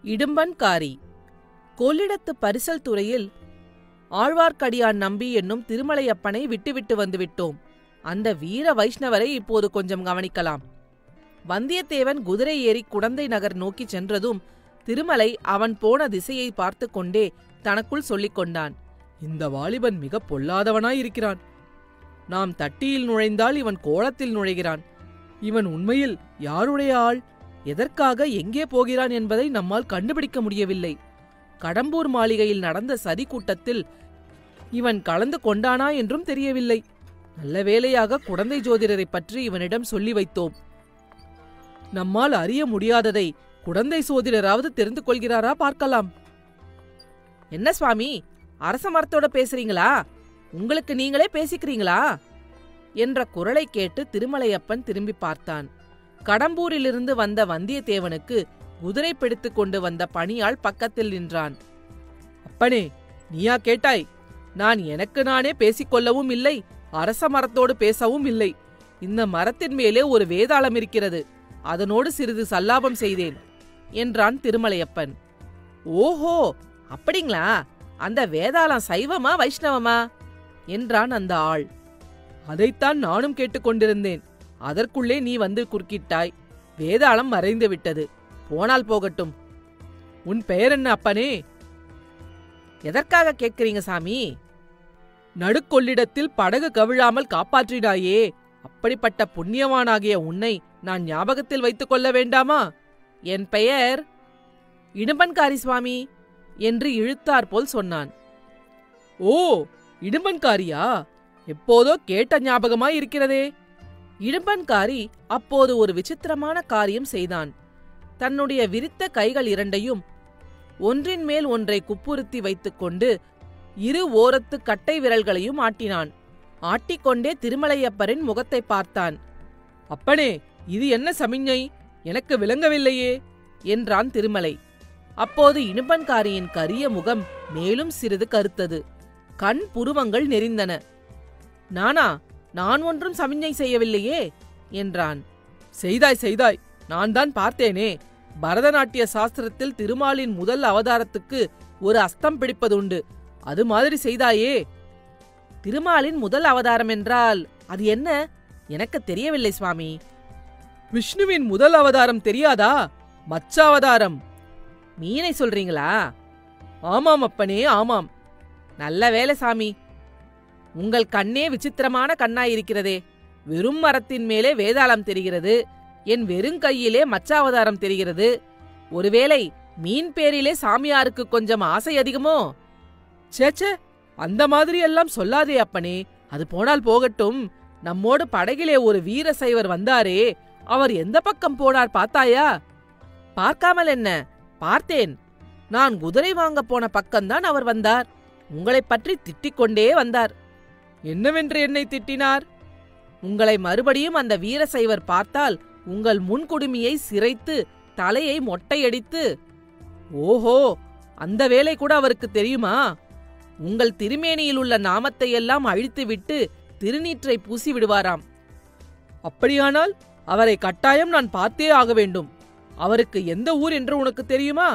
இடும்பன்காரி கொள்ளிடத்து பரிசல் துறையில் ஆழ்வார்க்கடியான் நம்பி என்னும் திருமலையப்பனை விட்டுவிட்டு வந்துவிட்டோம் அந்த வீர வைஷ்ணவரை இப்போது கொஞ்சம் கவனிக்கலாம் வந்தியத்தேவன் குதிரை ஏறி குடந்தை நகர் நோக்கிச் சென்றதும் திருமலை அவன் போன திசையை பார்த்து கொண்டே தனக்குள் சொல்லிக் கொண்டான் இந்த வாலிபன் மிக பொல்லாதவனாயிருக்கிறான் நாம் தட்டியில் நுழைந்தால் இவன் கோலத்தில் நுழைகிறான் இவன் உண்மையில் யாருடைய ஆள் எதற்காக எங்கே போகிறான் என்பதை நம்மால் கண்டுபிடிக்க முடியவில்லை கடம்பூர் மாளிகையில் நடந்த சதி கூட்டத்தில் இவன் கலந்து கொண்டானா என்றும் தெரியவில்லை நல்ல வேளையாக குடந்தை ஜோதிடரைப் பற்றி இவனிடம் சொல்லி வைத்தோம் நம்மால் அறிய முடியாததை குடந்தை சோதிடராவது தெரிந்து கொள்கிறாரா பார்க்கலாம் என்ன சுவாமி அரச மரத்தோட பேசுறீங்களா உங்களுக்கு நீங்களே பேசிக்கிறீங்களா என்ற குரலை கேட்டு திருமலையப்பன் திரும்பி பார்த்தான் கடம்பூரிலிருந்து வந்த வந்தியத்தேவனுக்கு குதிரை பிடித்துக் கொண்டு வந்த பணியாள் பக்கத்தில் நின்றான் அப்பனே நீயா கேட்டாய் நான் எனக்கு நானே பேசிக்கொள்ளவும் இல்லை அரச மரத்தோடு பேசவும் இல்லை இந்த மரத்தின் மேலே ஒரு வேதாளம் இருக்கிறது அதனோடு சிறிது சல்லாபம் செய்தேன் என்றான் திருமலையப்பன் ஓஹோ அப்படிங்களா அந்த வேதாளம் சைவமா வைஷ்ணவமா என்றான் அந்த ஆள் அதைத்தான் நானும் கேட்டுக்கொண்டிருந்தேன் அதற்குள்ளே நீ வந்து குறுக்கிட்டாய் வேதாளம் மறைந்து விட்டது போனால் போகட்டும் உன் பெயர் என்ன அப்பனே எதற்காக கேட்கிறீங்க சாமி நடுக்கொள்ளிடத்தில் படகு கவிழாமல் காப்பாற்றினாயே அப்படிப்பட்ட புண்ணியவானாகிய உன்னை நான் ஞாபகத்தில் வைத்துக் கொள்ள வேண்டாமா என் பெயர் இடும்பன்காரி சுவாமி என்று இழுத்தாற்போல் சொன்னான் ஓ இடும்பன்காரியா எப்போதோ கேட்ட ஞாபகமாய் இருக்கிறதே இடும்பன்காரி அப்போது ஒரு விசித்திரமான காரியம் செய்தான் தன்னுடைய விரித்த கைகள் இரண்டையும் ஒன்றின் மேல் ஒன்றை குப்புறுத்தி வைத்துக்கொண்டு இரு ஓரத்து கட்டை விரல்களையும் ஆட்டினான் ஆட்டிக்கொண்டே திருமலையப்பரின் முகத்தை பார்த்தான் அப்பனே இது என்ன சமிஞ்ஞை எனக்கு விளங்கவில்லையே என்றான் திருமலை அப்போது இடும்பன்காரியின் கரிய முகம் மேலும் சிறிது கருத்தது கண் புருவங்கள் நெறிந்தன நானா நான் ஒன்றும் சமிஞ்ஞை செய்யவில்லையே என்றான் செய்தாய் செய்தாய் நான் தான் பார்த்தேனே பரதநாட்டிய சாஸ்திரத்தில் திருமாலின் முதல் அவதாரத்துக்கு ஒரு அஸ்தம் பிடிப்பதுண்டு அது மாதிரி செய்தாயே திருமாலின் முதல் அவதாரம் என்றால் அது என்ன எனக்கு தெரியவில்லை சுவாமி விஷ்ணுவின் முதல் அவதாரம் தெரியாதா மச்ச அவதாரம் மீனை சொல்றீங்களா ஆமாம் அப்பனே ஆமாம் நல்ல வேலை சாமி உங்கள் கண்ணே விசித்திரமான கண்ணாயிருக்கிறதே வெறும் மரத்தின் மேலே வேதாளம் தெரிகிறது என் வெறுங்கையிலே மச்சாவதாரம் தெரிகிறது ஒருவேளை மீன் பேரிலே சாமியாருக்கு கொஞ்சம் ஆசை அதிகமோ சேச்சே அந்த மாதிரி எல்லாம் சொல்லாதே அப்பனே அது போனால் போகட்டும் நம்மோடு படகிலே ஒரு வீர சைவர் வந்தாரே அவர் எந்த பக்கம் போனார் பார்த்தாயா பார்க்காமல் என்ன பார்த்தேன் நான் குதிரை வாங்க போன பக்கம்தான் அவர் வந்தார் உங்களைப் பற்றி திட்டிக் கொண்டே வந்தார் என்னவென்று என்னை திட்டினார் உங்களை மறுபடியும் அந்த வீரசைவர் பார்த்தால் உங்கள் முன்குடுமியை சிரைத்து தலையை மொட்டையடித்து ஓஹோ அந்த வேலை கூட அவருக்கு தெரியுமா உங்கள் திருமேனியில் உள்ள நாமத்தை எல்லாம் அழித்துவிட்டு திருநீற்றை பூசி விடுவாராம் அப்படியானால் அவரை கட்டாயம் நான் பார்த்தே ஆக வேண்டும் அவருக்கு எந்த ஊர் என்று உனக்கு தெரியுமா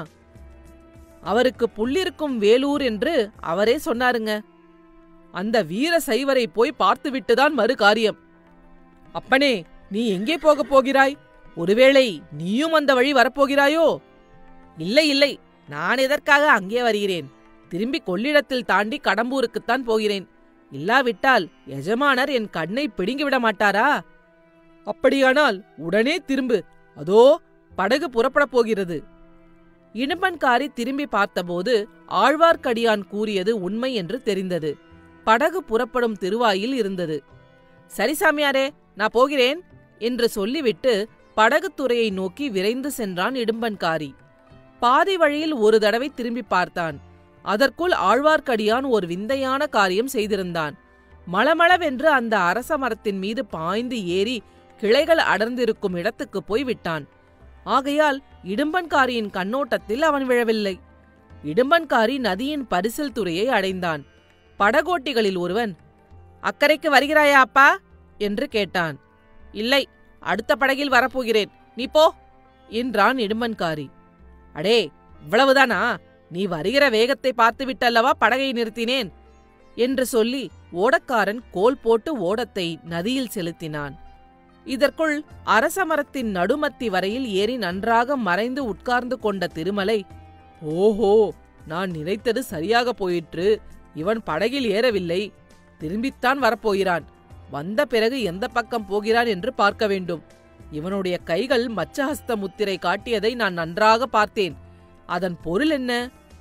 அவருக்கு புள்ளிருக்கும் வேலூர் என்று அவரே சொன்னாருங்க அந்த வீர சைவரை போய் பார்த்துவிட்டுதான் மறு காரியம் அப்பனே நீ எங்கே போகப் போகிறாய் ஒருவேளை நீயும் அந்த வழி வரப்போகிறாயோ இல்லை இல்லை நான் எதற்காக அங்கே வருகிறேன் திரும்பி கொள்ளிடத்தில் தாண்டி கடம்பூருக்குத்தான் போகிறேன் இல்லாவிட்டால் எஜமானர் என் கண்ணை பிடுங்கிவிட மாட்டாரா அப்படியானால் உடனே திரும்பு அதோ படகு புறப்படப் போகிறது இடும்பன்காரி திரும்பி பார்த்தபோது ஆழ்வார்க்கடியான் கூறியது உண்மை என்று தெரிந்தது படகு புறப்படும் திருவாயில் இருந்தது சரி சாமியாரே நான் போகிறேன் என்று சொல்லிவிட்டு படகுத்துறையை நோக்கி விரைந்து சென்றான் இடும்பன்காரி பாதி வழியில் ஒரு தடவை திரும்பி பார்த்தான் அதற்குள் ஆழ்வார்க்கடியான் ஒரு விந்தையான காரியம் செய்திருந்தான் மளமளவென்று அந்த அரச மரத்தின் மீது பாய்ந்து ஏறி கிளைகள் அடர்ந்திருக்கும் இடத்துக்கு போய் விட்டான் ஆகையால் இடும்பன்காரியின் கண்ணோட்டத்தில் அவன் விழவில்லை இடும்பன்காரி நதியின் பரிசல் துறையை அடைந்தான் படகோட்டிகளில் ஒருவன் அக்கறைக்கு வருகிறாயா அப்பா என்று கேட்டான் இல்லை அடுத்த படகில் வரப்போகிறேன் நீ போ என்றான் இடும்பன்காரி அடே இவ்வளவுதானா நீ வருகிற வேகத்தை பார்த்து விட்டல்லவா படகை நிறுத்தினேன் என்று சொல்லி ஓடக்காரன் கோல் போட்டு ஓடத்தை நதியில் செலுத்தினான் இதற்குள் அரச மரத்தின் நடுமத்தி வரையில் ஏறி நன்றாக மறைந்து உட்கார்ந்து கொண்ட திருமலை ஓஹோ நான் நினைத்தது சரியாக போயிற்று இவன் படகில் ஏறவில்லை திரும்பித்தான் வரப்போகிறான் வந்த பிறகு எந்த பக்கம் போகிறான் என்று பார்க்க வேண்டும் இவனுடைய கைகள் மச்சஹஸ்த முத்திரை காட்டியதை நான் நன்றாக பார்த்தேன் அதன் பொருள் என்ன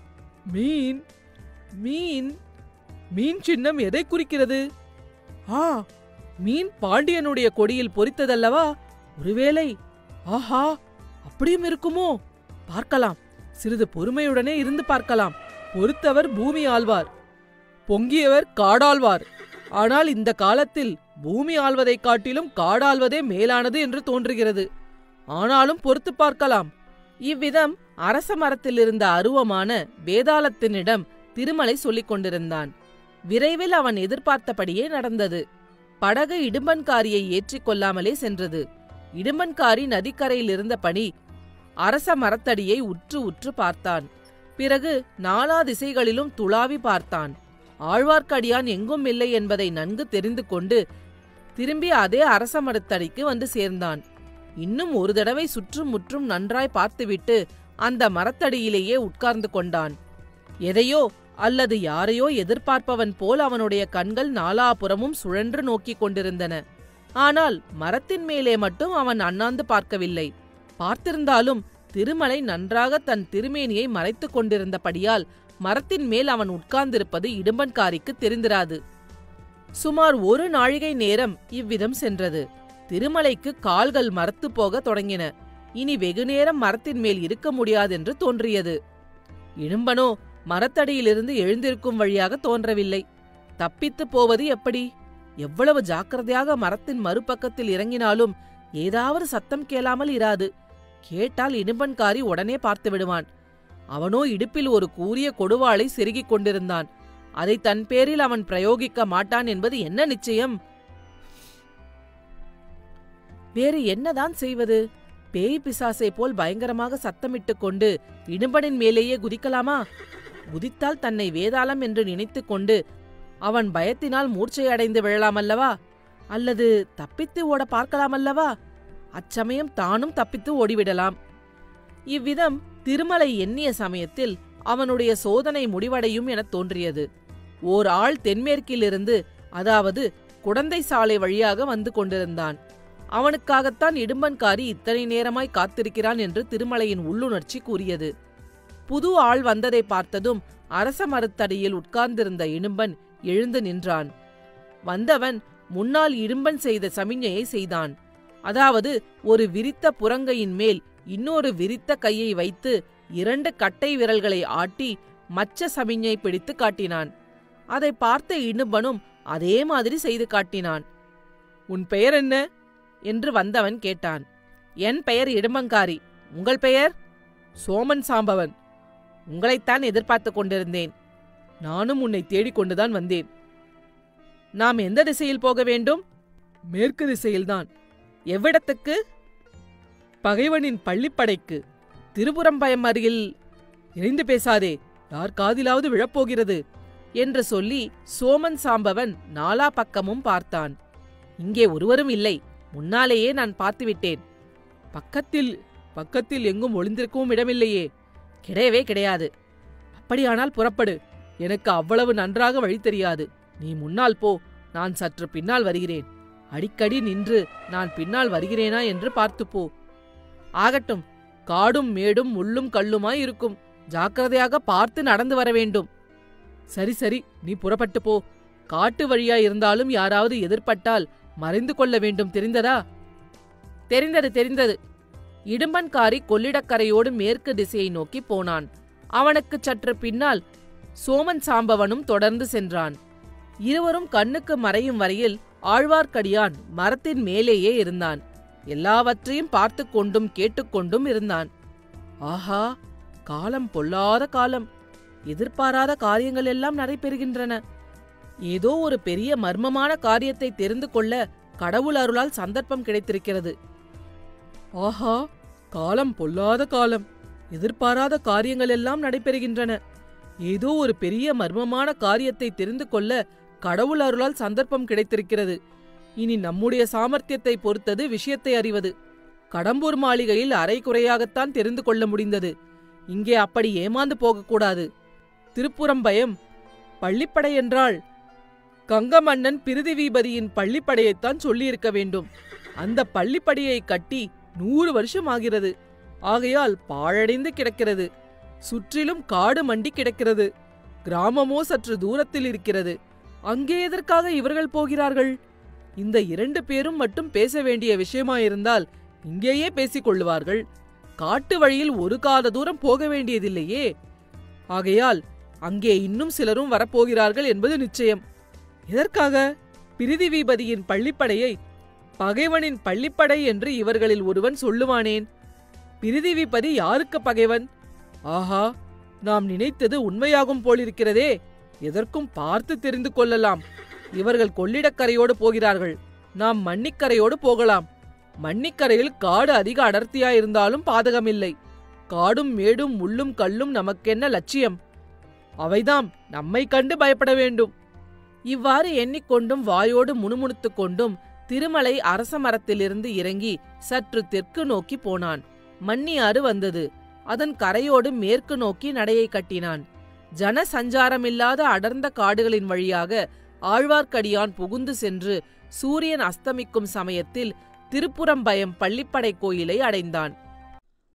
மீன் மீன் மீன் சின்னம் எதை குறிக்கிறது ஆ மீன் பாண்டியனுடைய கொடியில் பொறித்ததல்லவா ஒருவேளை ஆஹா அப்படியும் இருக்குமோ பார்க்கலாம் சிறிது பொறுமையுடனே இருந்து பார்க்கலாம் பொறுத்தவர் பூமி ஆழ்வார் பொங்கியவர் காடாழ்வார் ஆனால் இந்த காலத்தில் பூமி ஆள்வதைக் காட்டிலும் காடாள்வதே மேலானது என்று தோன்றுகிறது ஆனாலும் பொறுத்து பார்க்கலாம் இவ்விதம் அரச மரத்தில் இருந்த அருவமான வேதாளத்தினிடம் திருமலை சொல்லிக் கொண்டிருந்தான் விரைவில் அவன் எதிர்பார்த்தபடியே நடந்தது படகு இடும்பன்காரியை ஏற்றிக் கொள்ளாமலே சென்றது இடும்பன்காரி நதிக்கரையில் இருந்தபடி அரச மரத்தடியை உற்று உற்று பார்த்தான் பிறகு நாலா திசைகளிலும் துளாவி பார்த்தான் ஆழ்வார்க்கடியான் எங்கும் இல்லை என்பதை நன்கு தெரிந்து கொண்டு திரும்பி அதே அரச மரத்தடிக்கு வந்து சேர்ந்தான் இன்னும் ஒரு தடவை சுற்றும் முற்றும் நன்றாய் பார்த்துவிட்டு அந்த மரத்தடியிலேயே உட்கார்ந்து கொண்டான் எதையோ அல்லது யாரையோ எதிர்பார்ப்பவன் போல் அவனுடைய கண்கள் நாலாபுறமும் சுழன்று நோக்கிக் கொண்டிருந்தன ஆனால் மரத்தின் மேலே மட்டும் அவன் அண்ணாந்து பார்க்கவில்லை பார்த்திருந்தாலும் திருமலை நன்றாக தன் திருமேனியை மறைத்துக் கொண்டிருந்தபடியால் மரத்தின் மேல் அவன் உட்கார்ந்திருப்பது இடும்பன்காரிக்கு தெரிந்திராது சுமார் ஒரு நாழிகை நேரம் இவ்விதம் சென்றது திருமலைக்கு கால்கள் மரத்து போக தொடங்கின இனி வெகுநேரம் மரத்தின் மேல் இருக்க முடியாதென்று தோன்றியது இடும்பனோ மரத்தடியிலிருந்து எழுந்திருக்கும் வழியாக தோன்றவில்லை தப்பித்துப் போவது எப்படி எவ்வளவு ஜாக்கிரதையாக மரத்தின் மறுபக்கத்தில் இறங்கினாலும் ஏதாவது சத்தம் கேளாமல் இராது கேட்டால் இடும்பன்காரி உடனே பார்த்து விடுவான் அவனோ இடுப்பில் ஒரு கூரிய கொடுவாளை செருகிக் கொண்டிருந்தான் அதை தன் பேரில் அவன் பிரயோகிக்க மாட்டான் என்பது என்ன நிச்சயம் வேறு என்னதான் செய்வது பேய் பிசாசை போல் பயங்கரமாக சத்தமிட்டுக் கொண்டு இடும்பனின் மேலேயே குதிக்கலாமா குதித்தால் தன்னை வேதாளம் என்று நினைத்துக் கொண்டு அவன் பயத்தினால் மூர்ச்சை அடைந்து விழலாமல்லவா அல்லது தப்பித்து ஓட பார்க்கலாமல்லவா அச்சமயம் தானும் தப்பித்து ஓடிவிடலாம் இவ்விதம் திருமலை எண்ணிய சமயத்தில் அவனுடைய சோதனை முடிவடையும் எனத் தோன்றியது ஓர் ஆள் தென்மேற்கிலிருந்து அதாவது குடந்தை சாலை வழியாக வந்து கொண்டிருந்தான் அவனுக்காகத்தான் இடும்பன்காரி இத்தனை நேரமாய் காத்திருக்கிறான் என்று திருமலையின் உள்ளுணர்ச்சி கூறியது புது ஆள் வந்ததை பார்த்ததும் அரச மரத்தடியில் உட்கார்ந்திருந்த இடும்பன் எழுந்து நின்றான் வந்தவன் முன்னால் இடும்பன் செய்த சமிஞ்ஞையை செய்தான் அதாவது ஒரு விரித்த புறங்கையின் மேல் இன்னொரு விரித்த கையை வைத்து இரண்டு கட்டை விரல்களை ஆட்டி மச்ச சமிஞ்ஞை பிடித்து காட்டினான் அதை பார்த்த இடும்பனும் அதே மாதிரி செய்து காட்டினான் உன் பெயர் என்ன என்று வந்தவன் கேட்டான் என் பெயர் இடும்பங்காரி உங்கள் பெயர் சோமன் சாம்பவன் உங்களைத்தான் எதிர்பார்த்துக் கொண்டிருந்தேன் நானும் உன்னை தேடிக்கொண்டுதான் வந்தேன் நாம் எந்த திசையில் போக வேண்டும் மேற்கு திசையில்தான் எவ்விடத்துக்கு பகைவனின் பள்ளிப்படைக்கு திருப்புறம்பயம் அருகில் இணைந்து பேசாதே யார் காதிலாவது விழப்போகிறது என்று சொல்லி சோமன் சாம்பவன் நாலா பக்கமும் பார்த்தான் இங்கே ஒருவரும் இல்லை முன்னாலேயே நான் பார்த்துவிட்டேன் பக்கத்தில் பக்கத்தில் எங்கும் ஒளிந்திருக்கவும் இடமில்லையே கிடையவே கிடையாது அப்படியானால் புறப்படு எனக்கு அவ்வளவு நன்றாக வழி தெரியாது நீ முன்னால் போ நான் சற்று பின்னால் வருகிறேன் அடிக்கடி நின்று நான் பின்னால் வருகிறேனா என்று பார்த்துப் போ ஆகட்டும் காடும் மேடும் முள்ளும் கல்லுமாய் இருக்கும் ஜாக்கிரதையாக பார்த்து நடந்து வர வேண்டும் சரி சரி நீ புறப்பட்டு போ காட்டு வழியாய் இருந்தாலும் யாராவது எதிர்ப்பட்டால் மறைந்து கொள்ள வேண்டும் தெரிந்ததா தெரிந்தது தெரிந்தது இடும்பன்காரி கொள்ளிடக்கரையோடு மேற்கு திசையை நோக்கி போனான் அவனுக்கு சற்று பின்னால் சோமன் சாம்பவனும் தொடர்ந்து சென்றான் இருவரும் கண்ணுக்கு மறையும் வரையில் ஆழ்வார்க்கடியான் மரத்தின் மேலேயே இருந்தான் எல்லாவற்றையும் பார்த்து கொண்டும் கேட்டுக்கொண்டும் இருந்தான் ஆஹா காலம் பொல்லாத காலம் எதிர்பாராத காரியங்கள் எல்லாம் நடைபெறுகின்றன ஏதோ ஒரு பெரிய மர்மமான காரியத்தை தெரிந்து கொள்ள கடவுள் அருளால் சந்தர்ப்பம் கிடைத்திருக்கிறது ஆஹா காலம் பொல்லாத காலம் எதிர்பாராத காரியங்கள் எல்லாம் நடைபெறுகின்றன ஏதோ ஒரு பெரிய மர்மமான காரியத்தை தெரிந்து கொள்ள கடவுள் அருளால் சந்தர்ப்பம் கிடைத்திருக்கிறது இனி நம்முடைய சாமர்த்தியத்தை பொறுத்தது விஷயத்தை அறிவது கடம்பூர் மாளிகையில் அரை குறையாகத்தான் தெரிந்து கொள்ள முடிந்தது இங்கே அப்படி ஏமாந்து போகக்கூடாது திருப்புறம்பயம் பள்ளிப்படை என்றால் கங்க மன்னன் பிரிதிவீபதியின் பள்ளிப்படையைத்தான் சொல்லியிருக்க வேண்டும் அந்த பள்ளிப்படையை கட்டி நூறு வருஷம் ஆகிறது ஆகையால் பாழடைந்து கிடக்கிறது சுற்றிலும் காடு மண்டி கிடக்கிறது கிராமமோ சற்று தூரத்தில் இருக்கிறது அங்கே எதற்காக இவர்கள் போகிறார்கள் இந்த இரண்டு பேரும் மட்டும் பேச வேண்டிய விஷயமாயிருந்தால் இங்கேயே பேசிக் கொள்ளுவார்கள் காட்டு வழியில் ஒரு கால தூரம் போக வேண்டியதில்லையே ஆகையால் அங்கே இன்னும் சிலரும் வரப்போகிறார்கள் என்பது நிச்சயம் எதற்காக பிரிதிவிபதியின் பள்ளிப்படையை பகைவனின் பள்ளிப்படை என்று இவர்களில் ஒருவன் சொல்லுவானேன் பிரிதிவிபதி யாருக்கு பகைவன் ஆஹா நாம் நினைத்தது உண்மையாகும் போலிருக்கிறதே எதற்கும் பார்த்து தெரிந்து கொள்ளலாம் இவர்கள் கொள்ளிடக்கரையோடு போகிறார்கள் நாம் மன்னிக்கரையோடு போகலாம் மன்னிக்கரையில் காடு அதிக அடர்த்தியாயிருந்தாலும் பாதகமில்லை காடும் மேடும் முள்ளும் கல்லும் நமக்கென்ன லட்சியம் அவைதாம் நம்மை கண்டு பயப்பட வேண்டும் இவ்வாறு எண்ணிக்கொண்டும் வாயோடு முணுமுணுத்துக் கொண்டும் திருமலை அரச மரத்திலிருந்து இறங்கி சற்று தெற்கு நோக்கி போனான் மன்னியாறு வந்தது அதன் கரையோடு மேற்கு நோக்கி நடையை கட்டினான் ஜன சஞ்சாரமில்லாத அடர்ந்த காடுகளின் வழியாக ஆழ்வார்க்கடியான் புகுந்து சென்று சூரியன் அஸ்தமிக்கும் சமயத்தில் திருப்புறம்பயம் பள்ளிப்படை கோயிலை அடைந்தான்